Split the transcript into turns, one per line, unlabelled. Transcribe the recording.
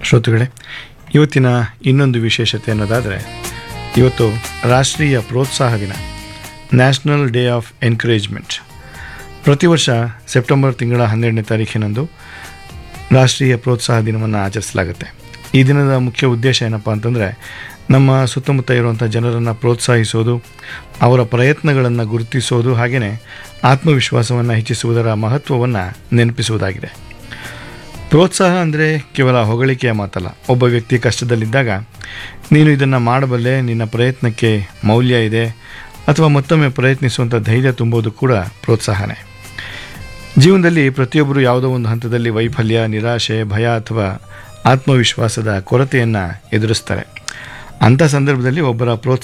ಶ್ರೋತೃಗಳೇ ಇವತ್ತಿನ ಇನ್ನೊಂದು ವಿಶೇಷತೆ ಅನ್ನೋದಾದರೆ ಇವತ್ತು ರಾಷ್ಟ್ರೀಯ ಪ್ರೋತ್ಸಾಹ ದಿನ ನ್ಯಾಷನಲ್ ಡೇ ಆಫ್ ಎನ್ಕರೇಜ್ಮೆಂಟ್ ಪ್ರತಿ ವರ್ಷ ಸೆಪ್ಟೆಂಬರ್ ತಿಂಗಳ ಹನ್ನೆರಡನೇ ತಾರೀಖಿನಂದು ರಾಷ್ಟ್ರೀಯ ಪ್ರೋತ್ಸಾಹ ದಿನವನ್ನು ಆಚರಿಸಲಾಗುತ್ತೆ ಈ ದಿನದ ಮುಖ್ಯ ಉದ್ದೇಶ ಏನಪ್ಪ ಅಂತಂದರೆ ನಮ್ಮ ಸುತ್ತಮುತ್ತ ಇರುವಂಥ ಜನರನ್ನು ಪ್ರೋತ್ಸಾಹಿಸೋದು ಅವರ ಪ್ರಯತ್ನಗಳನ್ನು ಗುರುತಿಸೋದು ಹಾಗೆಯೇ ಆತ್ಮವಿಶ್ವಾಸವನ್ನು ಹೆಚ್ಚಿಸುವುದರ ಮಹತ್ವವನ್ನು ನೆನಪಿಸುವುದಾಗಿದೆ ಪ್ರೋತ್ಸಾಹ ಅಂದರೆ ಕೇವಲ ಹೊಗಳಿಕೆಯ ಮಾತಲ್ಲ ಒಬ್ಬ ವ್ಯಕ್ತಿ ಕಷ್ಟದಲ್ಲಿದ್ದಾಗ ನೀನು ಇದನ್ನು ಮಾಡಬಲ್ಲೆ ನಿನ್ನ ಪ್ರಯತ್ನಕ್ಕೆ ಮೌಲ್ಯ ಇದೆ ಅಥವಾ ಮತ್ತೊಮ್ಮೆ ಪ್ರಯತ್ನಿಸುವಂಥ ಧೈರ್ಯ ತುಂಬೋದು ಕೂಡ ಪ್ರೋತ್ಸಾಹನೇ ಜೀವನದಲ್ಲಿ ಪ್ರತಿಯೊಬ್ಬರು ಯಾವುದೋ ಒಂದು ಹಂತದಲ್ಲಿ ವೈಫಲ್ಯ ನಿರಾಶೆ ಭಯ ಅಥವಾ ಆತ್ಮವಿಶ್ವಾಸದ ಕೊರತೆಯನ್ನು ಎದುರಿಸ್ತಾರೆ ಅಂಥ ಸಂದರ್ಭದಲ್ಲಿ ಒಬ್ಬರ ಪ್ರೋತ್ಸಾಹ